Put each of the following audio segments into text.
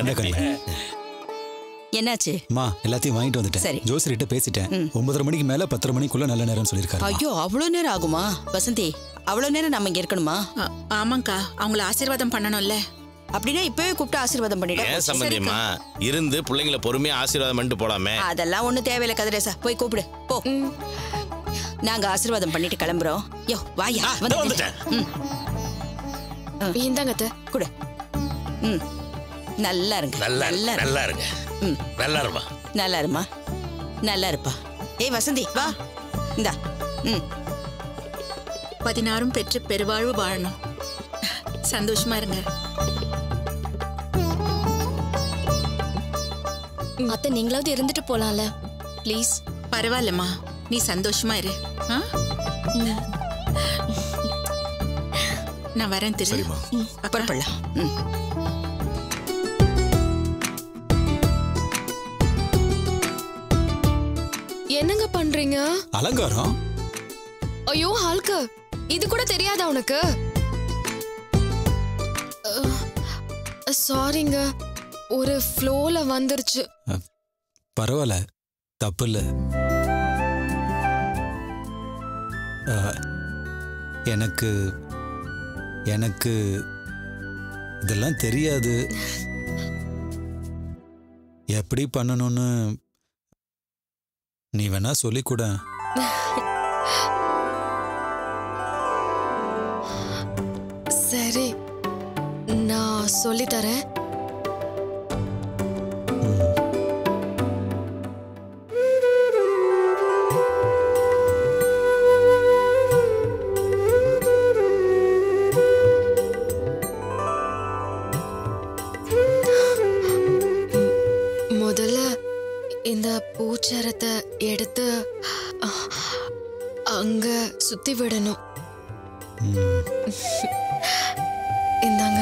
இந்த கண்ணு. என்னாச்சு அம்மா எல்லாத்தையும் வாங்கிட்டு சரி. வந்துட்டேன் ஜோசியர்கிட்ட பேசிட்டேன் ஒன்பதரை மணிக்கு மேல பத்தரை மணிக்குள்ள நல்ல நேரம் சொல்லியிருக்காரு ஐயோ அவ்வளவு நேரம் ஆகுமா வசந்தி அவ்வளவு நேரம் நம்ம இங்க இருக்கணுமா ஆ- ஆமாங்கா அவங்கள ஆசீர்வாதம் பண்ணணும்ல அப்படின்னா இப்பவே கூப்பிட்டு ஆசீர்வாதம் ஏன் பண்ணிடு சம்பந்தியம்மா இருந்து பிள்ளைங்கள பொறுமையா ஆசீர்வாதம் பண்ணிட்டு போலாமே அதெல்லாம் ஒண்ணும் தேவையில்ல கதிரேசா போய் கூப்பிடு போ நாங்க ஆசீர்வாதம் பண்ணிட்டு கிளம்புறோம் யோ வாயா ஆ, இதோ வந்து வந்துட்டேன் இந்தாங்க அத்தை. குடு ம் நல்லா இருங்க நல்லா நல்லா இருங்க. நல்லா இருங்க ம் நல்லா இருமா நல்லா இருமா நல்லா இருப்பா ஏய் வசந்தி வா இந்தா ம் பதினாறும் பெற்று பெருவாழ்வு வாழணும் சந்தோஷமா இருங்க அத்தை நீங்களாவது இருந்துட்டு போலாம்ல ப்ளீஸ் பரவாயில்லம்மா நீ சந்தோஷமா இரு ஆ? நான் வரேன் திரு சரிம்மா. அக்கா, புறப்படலாம் ம் என்னங்க பண்றீங்க அலங்காரம் ஐயோ ஹால்க இது கூட தெரியாதா உனக்கு சாரிங்க ஒரு ஃப்ளோல வந்துருச்சு பரவாயில்ல தப்பு இல்ல அஹ், எனக்கு எனக்கு இதெல்லாம் தெரியாது எப்படி பண்ணணும்னு நீ வேணா சொல்லிக் கூட சரி நான் சொல்லி தரேன் முதல்ல இந்த பூச்சரத்தை எடுத்து அ- அங்க சுத்தி விடணும் ம், இந்தாங்க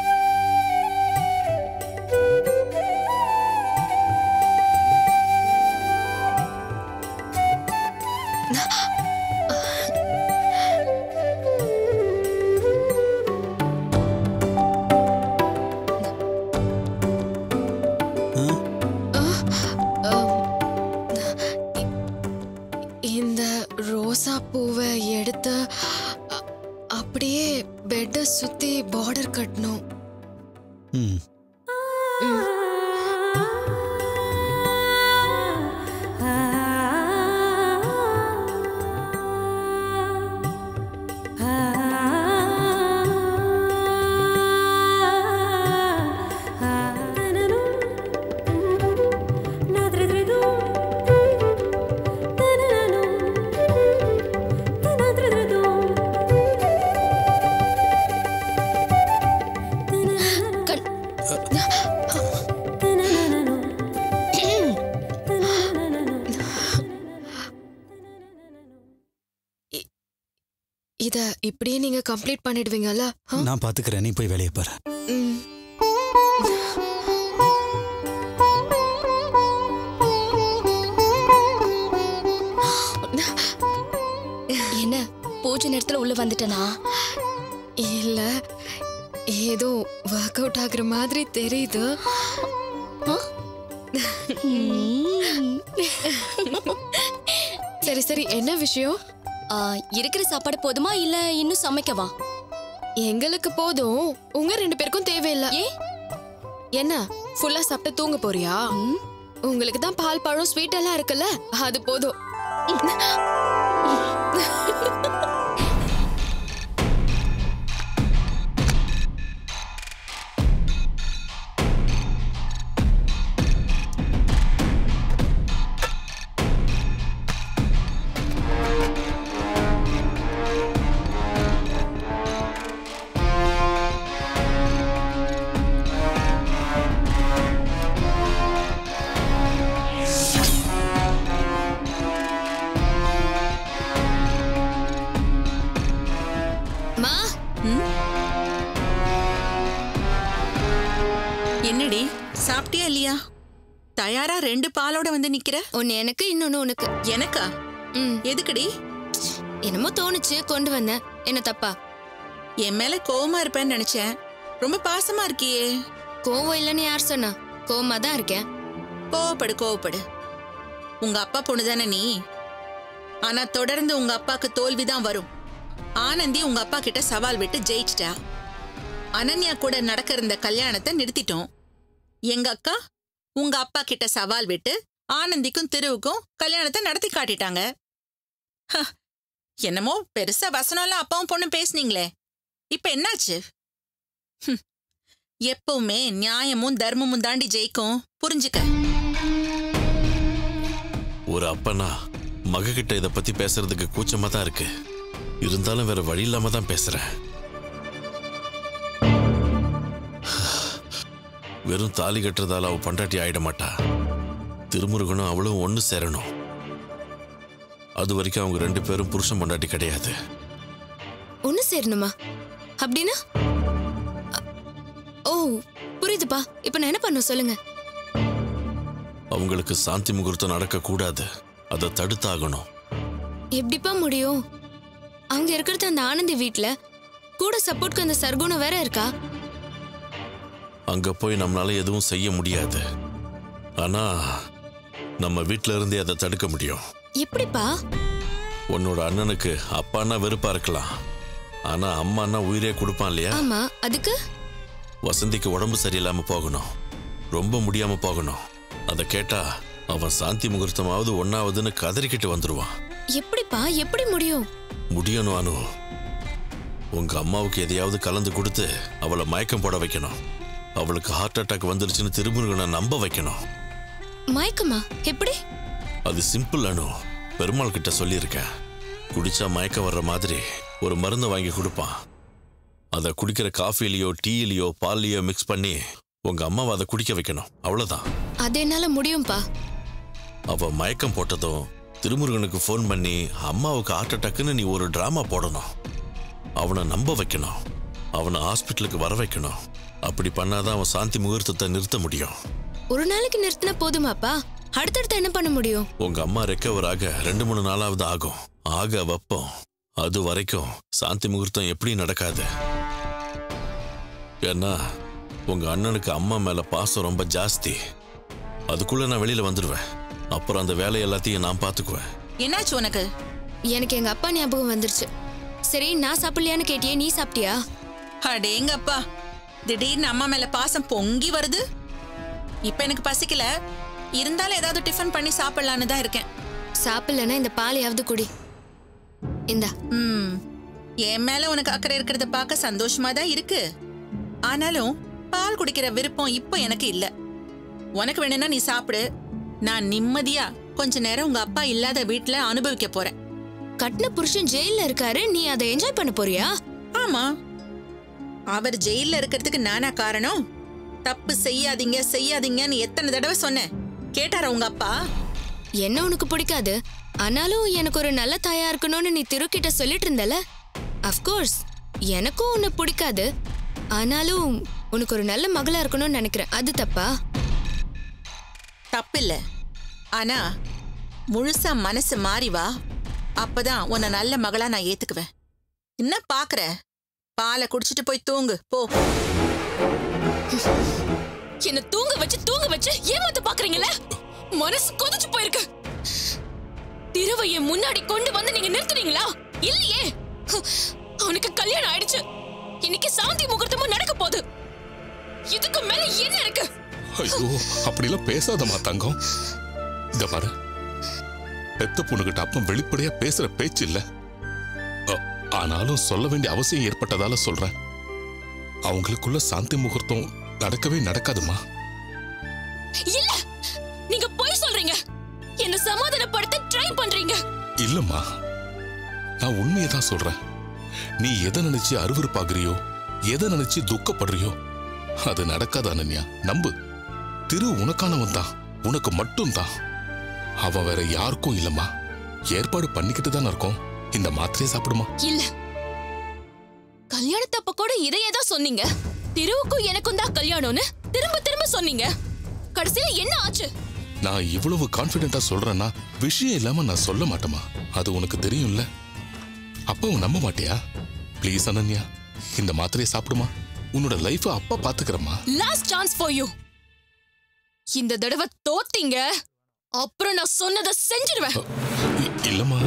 இந்த ரோசா பூவை எடுத்து அ- அப்படியே பெட்டை சுத்தி பார்டர் கட்டணும் ம் கண் இ- இத இப்படியே நீங்க கம்ப்ளீட் பண்ணிடுவீங்கல்ல ஆ? நான் பாத்துக்கிறேன் நீ போய் வேலையை பாரு ம். என்ன பூஜை நேரத்துல உள்ள வந்துட்டனா இல்ல ஏதோ ஒர்க் அவுட் ஆகுற மாதிரி தெரியுது சரி சரி என்ன விஷயம் ஆ, இருக்கிற சாப்பாடு போதுமா இல்ல இன்னும் சமைக்கவா எங்களுக்கு போதும் உங்க ரெண்டு பேருக்கும் தேவையில்லை ஏ என்ன ஃபுல்லா சாப்பிட்டு தூங்க போறியா உங்களுக்கு தான் பால் பழம் ஸ்வீட் எல்லாம் இருக்குல்ல அது போதும் மா என்னடி சாப்பிட்டியா இல்லையா தயாரா ரெண்டு பாலோட வந்து நிக்கிற ஒன்னு எனக்கு இன்னொன்னு உனக்கு எனக்கா ம் எதுக்குடி என்னமோ தோணுச்சு கொண்டு வந்தேன் என்ன தப்பா என் மேல கோவமா இருப்பேன்னு நினைச்சேன் ரொம்ப பாசமா இருக்கியே கோவம் இல்லைன்னு யார் சொன்னா கோவமா தான் இருக்கேன் கோவப்படு கோவப்படு உங்க அப்பா பொண்ணு தானே நீ ஆனா தொடர்ந்து உங்க அப்பாக்கு தோல்விதான் வரும் ஆனந்தி உங்க அப்பா கிட்ட சவால் விட்டு ஜெயிச்சிட்டா அனன்யா கூட நடக்க இருந்த கல்யாணத்தை நிறுத்திட்டோம் எங்க அக்கா உங்க அப்பா கிட்ட சவால் விட்டு ஆனந்திக்கும் திருவுக்கும் கல்யாணத்தை நடத்தி காட்டிட்டாங்க ஹ, என்னமோ பெருசா வசனம்லாம் அப்பாவும் பொண்ணும் பேசுனீங்களே இப்ப என்னாச்சு ஹம், எப்பவுமே நியாயமும் தர்மமும் தாண்டி ஜெயிக்கும் புரிஞ்சுக்க ஒரு அப்பனா மககிட்ட இத பத்தி பேசுறதுக்கு கூச்சமா தான் இருக்கு இருந்தாலும் வேற வழி இல்லாம தான் பேசுறேன் வெறும் தாலி கட்டுறதால அவ பொண்டாட்டி ஆயிட மாட்டா திருமுருகனும் அவளும் ஒண்ணு சேரணும் அது வரைக்கும் அவங்க ரெண்டு பேரும் புருஷன் பொண்டாட்டி கிடையாது ஒண்ணு சேரணுமா அப்படின்னா அ- ஓ புரியுதுப்பா இப்ப நான் என்ன பண்ணும் சொல்லுங்க அவங்களுக்கு சாந்தி முகூர்த்தம் நடக்க கூடாது அதை தடுத்தாகணும் எப்படிப்பா முடியும் அவங்க இருக்கிறது அந்த ஆனந்தி வீட்ல கூட சப்போர்ட்க்கு அந்த சர்க்குணம் வேற இருக்கா அங்க போய் நம்மளால எதுவும் செய்ய முடியாது ஆனா நம்ம வீட்ல இருந்தே அதை தடுக்க முடியும் எப்படிப்பா உன்னோட அண்ணனுக்கு அப்பான்னா வெறுப்பா இருக்கலாம் ஆனா அம்மான்னா உயிரே கொடுப்பான் இல்லையா ஆமா அதுக்கு வசந்திக்கு உடம்பு சரியில்லாம போகணும் ரொம்ப முடியாம போகணும் அதை கேட்டா அவன் சாந்தி முகூர்த்தமாவது ஒன்னாவதுன்னு கதறிக்கிட்டு வந்துருவான் எப்படிப்பா எப்படி முடியும் முடியணும் அனு உங்க அம்மாவுக்கு எதையாவது கலந்து கொடுத்து அவளை மயக்கம் போட வைக்கணும் அவளுக்கு ஹார்ட் அட்டாக் வந்துருச்சுன்னு திருமுருகனை நம்ப வைக்கணும் மயக்கமா எப்படி அது சிம்பிள் அனு பெருமாள் கிட்ட சொல்லியிருக்கேன் குடிச்சா மயக்கம் வர்ற மாதிரி ஒரு மருந்தை வாங்கி கொடுப்பான் அதை குடிக்கிற காஃபிலையோ டீயிலையோ பால்லையோ மிக்ஸ் பண்ணி உங்க அம்மாவை அதை குடிக்க வைக்கணும் அவ்வளவுதான் அது என்னால முடியும்பா அவ மயக்கம் போட்டதும் திருமுருகனுக்கு ஃபோன் பண்ணி அம்மாவுக்கு ஹார்ட் அட்டாக்னு நீ ஒரு டிராமா போடணும் அவனை நம்ப வைக்கணும் அவனை ஹாஸ்பிட்டலுக்கு வர வைக்கணும் அப்படி பண்ணாதான் அவன் சாந்தி முகூர்த்தத்தை நிறுத்த முடியும் ஒரு நாளைக்கு நிறுத்தினா போதுமாப்பா அடுத்தடுத்து என்ன பண்ண முடியும் உங்க அம்மா ரெக்கவர் ஆக ரெண்டு மூணு நாளாவது ஆகும் ஆக வைப்போம் அது வரைக்கும் சாந்தி முகூர்த்தம் எப்படி நடக்காது ஏன்னா உங்க அண்ணனுக்கு அம்மா மேல பாசம் ரொம்ப ஜாஸ்தி அதுக்குள்ள நான் வெளியில வந்துடுவேன் அப்புறம் அந்த வேலை எல்லாத்தையும் நான் பாத்துக்குவேன் என்னாச்சு உனக்கு எனக்கு எங்க அப்பா ஞாபகம் வந்துருச்சு சரி நான் சாப்பிடலையான்னு கேட்டியே நீ சாப்பிட்டியா அடேங்கப்பா திடீர்னு அம்மா மேல பாசம் பொங்கி வருது இப்ப எனக்கு பசிக்கல இருந்தாலும் ஏதாவது டிஃபன் பண்ணி சாப்பிடலான்னு தான் இருக்கேன் சாப்பிடலன்னா இந்த பாலையாவது குடி இந்தா ம் என் மேல உனக்கு அக்கறை இருக்கிறத பார்க்க சந்தோஷமா தான் இருக்கு ஆனாலும் பால் குடிக்கிற விருப்பம் இப்போ எனக்கு இல்ல உனக்கு வேணும்னா நீ சாப்பிடு நான் நிம்மதியா கொஞ்ச நேரம் உங்க அப்பா இல்லாத வீட்ல அனுபவிக்க போறேன் கட்டின புருஷன் ஜெயில்ல இருக்காரு நீ அதை என்ஜாய் பண்ண போறியா ஆமா அவர் ஜெயில்ல இருக்கிறதுக்கு நானா காரணம் தப்பு செய்யாதீங்க செய்யாதீங்கன்னு எத்தனை தடவை சொன்னேன் கேட்டாரா உங்க அப்பா என்ன உனக்கு பிடிக்காது ஆனாலும் எனக்கு ஒரு நல்ல தாயா இருக்கணும்னு நீ திருக்கிட்ட சொல்லிட்டு இருந்தல அஃப்கோர்ஸ் எனக்கும் உன்னை பிடிக்காது ஆனாலும் உனக்கு ஒரு நல்ல மகளா இருக்கணும்னு நினைக்கிறேன் அது தப்பா தப்பில்ல ஆனா முழுசா மனசு மாறி வா அப்பதான் உன்னை நல்ல மகளா நான் ஏத்துக்குவேன் என்ன பாக்குற பாலை குடிச்சிட்டு போய் தூங்கு போ என்ன தூங்க வச்சு தூங்க வச்சு ஏமாத்த பாக்குறீங்கல்ல மனசு கொதிச்சு போயிருக்கு திருவை என் முன்னாடி கொண்டு வந்து நீங்க நிறுத்துறீங்களா இல்லையே அவனுக்கு கல்யாணம் ஆயிடுச்சு இன்னைக்கு சாந்தி முகூர்த்தமும் நடக்க போகுது இதுக்கு மேல என்ன இருக்கு ஐயோ அப்படிலாம் பேசாதம்மா தங்கம் இந்த பாரு பெத்த பொண்ணுகிட்ட அப்பம் வெளிப்படையா பேசுற பேச்சு இல்ல அ- ஆனாலும் சொல்ல வேண்டிய அவசியம் ஏற்பட்டதால சொல்றேன் அவங்களுக்குள்ள சாந்தி முகூர்த்தம் நடக்கவே நடக்காதுமா இல்ல நீங்க பொய் சொல்றீங்க என்ன சமாதானப்படுத்த ட்ரை பண்றீங்க இல்லம்மா நான் உண்மையை தான் சொல்றேன் நீ எதை நினைச்சு அருவருப்பாகிறியோ எதை நினைச்சு துக்கப்படுறியோ அது நடக்காது அனன்யா நம்பு திரு உனக்கானவன் தான் உனக்கு மட்டும் தான் அவன் வேற யாருக்கும் இல்லம்மா ஏற்பாடு பண்ணிக்கிட்டு தானே இருக்கோம் இந்த மாத்திரையை சாப்பிடுமா இல்ல கல்யாணத்தப்ப கூட இதையே தான் சொன்னீங்க திருவுக்கும் எனக்கும் தான் கல்யாணம்னு திரும்ப திரும்ப சொன்னீங்க கடைசியில என்ன ஆச்சு நான் இவ்வளவு கான்பிடென்ட்டா சொல்றேன்னா விஷயம் இல்லாம நான் சொல்ல மாட்டேமா அது உனக்கு தெரியும்ல அப்பாவும் நம்ப மாட்டியா ப்ளீஸ் அனன்யா இந்த மாத்திரையை சாப்பிடுமா உன்னோட லைஃப அப்பா பாத்துக்கிறமா லாஸ்ட் சான்ஸ் ஃபார் யூ இந்த தடவை தோத்தீங்க அப்புறம் நான் சொன்னதை செஞ்சிருவேன் இல்லம்மா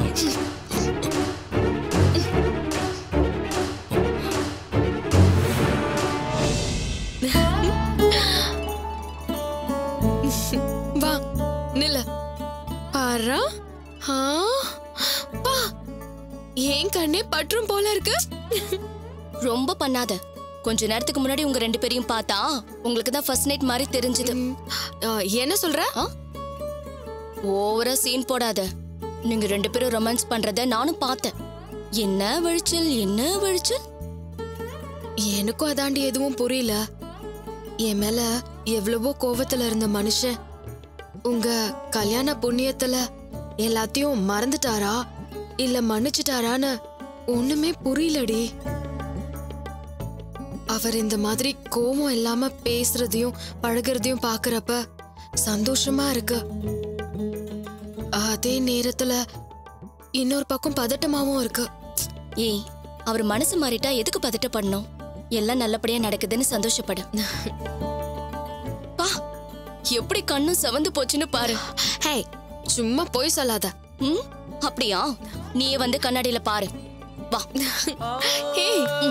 வா நில்ல பாரா ஆ பா ஏன் கண்ணே பற்றும் போல இருக்கு ரொம்ப பண்ணாத கொஞ்ச நேரத்துக்கு முன்னாடி உங்க ரெண்டு பேரையும் பார்த்தா உங்களுக்கு தான் ஃபர்ஸ்ட் நைட் மாதிரி தெரிஞ்சது ஆ, என்ன சொல்ற ஓவரா சீன் போடாத நீங்க ரெண்டு பேரும் ரொமான்ஸ் பண்றத நானும் பார்த்தேன் என்ன வழிச்சல் என்ன வழிச்சல் எனக்கும் அதாண்டி எதுவும் புரியல என் மேல எவ்வளவோ கோவத்துல இருந்த மனுஷன் உங்க கல்யாண புண்ணியத்துல எல்லாத்தையும் மறந்துட்டாரா இல்ல மன்னிச்சிட்டாரான்னு ஒண்ணுமே புரியலடி அவர் இந்த மாதிரி கோவம் இல்லாம பேசுறதையும் பழகுறதையும் பாக்குறப்ப சந்தோஷமா இருக்கு அதே நேரத்துல இன்னொரு பக்கம் பதட்டமாவும் இருக்கு ஏய் அவர் மனசு மாறிட்டா எதுக்கு பதட்டப்படணும் எல்லாம் நல்லபடியா நடக்குதுன்னு சந்தோஷப்படு பா எப்படி கண்ணும் செவந்து போச்சுன்னு பாரு ஹே சும்மா போய் சொல்லாத ம் அப்படியா நீயே வந்து கண்ணாடியில பாரு வா ஹே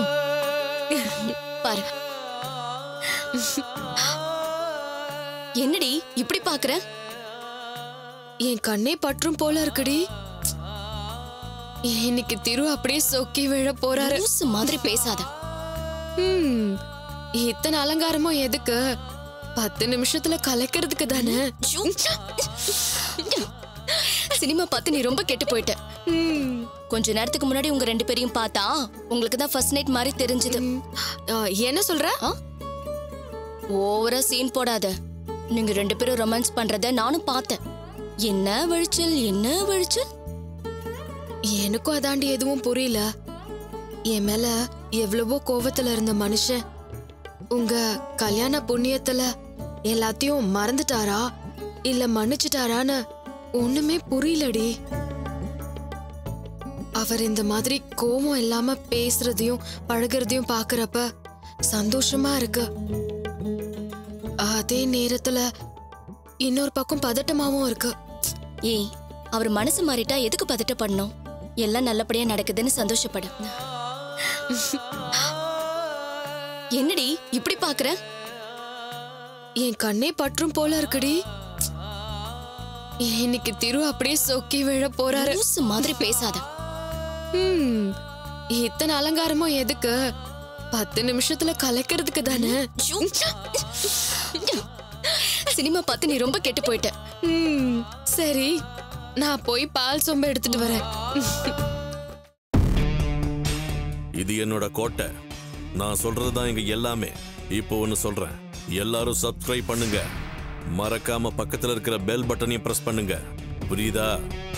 பாரு என்னடி இப்படி பாக்குற என் கண்ணே பற்றும் போல இருக்குடி இன்னைக்கு திரு அப்படியே சொக்கி விழ போறாரு லூசு மாதிரி பேசாத ஹம், இத்தனை அலங்காரமும் எதுக்கு பத்து நிமிஷத்துல கலைக்கிறதுக்கு தானே ஐயோ. சினிமா பார்த்து நீ ரொம்ப கெட்டு போயிட்ட ஹம், கொஞ்ச நேரத்துக்கு முன்னாடி உங்க ரெண்டு பேரையும் பார்த்தா உங்களுக்கு தான் ஃபர்ஸ்ட் நைட் மாதிரி தெரிஞ்சது ஆ, என்ன சொல்ற ஓவரா சீன் போடாத நீங்க ரெண்டு பேரும் ரொமான்ஸ் பண்றத நானும் பார்த்தேன் என்ன வழிச்சல் என்ன வழிச்சல் எனக்கும் அதாண்டி எதுவும் புரியல என் மேல எவ்வளவோ கோவத்துல இருந்த மனுஷன் உங்க கல்யாண புண்ணியத்துல எல்லாத்தையும் மறந்துட்டாரா இல்ல மன்னிச்சிட்டாரான்னு ஒண்ணுமே புரியலடி அவர் இந்த மாதிரி கோவம் இல்லாம பேசுறதையும் பழகுறதையும் பாக்குறப்ப சந்தோஷமா இருக்கு அதே நேரத்துல இன்னொரு பக்கம் பதட்டமாவும் இருக்கு ஏய் அவர் மனசு மாறிட்டா எதுக்கு பதட்டப்படணும் எல்லாம் நல்லபடியா நடக்குதுன்னு சந்தோஷப்படு என்னடி இப்படி பாக்குற என் கண்ணே பற்றும் போல இருக்குடி இன்னைக்கு திரு அப்படியே சொக்கி விழ போறாரு லூசு மாதிரி பேசாத ஹம், இத்தனை அலங்காரமும் எதுக்கு பத்து நிமிஷத்துல கலைக்கிறதுக்கு தானே ஐயோ. சினிமா பார்த்து நீ ரொம்ப கெட்டு போயிட்ட ஹம், சரி நான் போய் பால் சொம்ப எடுத்துட்டு வரேன் இது என்னோட கோட்டை நான் சொல்றது தான் இங்க எல்லாமே இப்போ ஒன்னு சொல்றேன் எல்லாரும் சப்ஸ்கிரைப் பண்ணுங்க மறக்காம பக்கத்துல இருக்கிற பெல் பட்டனையும் பிரஸ் பண்ணுங்க புரியுதா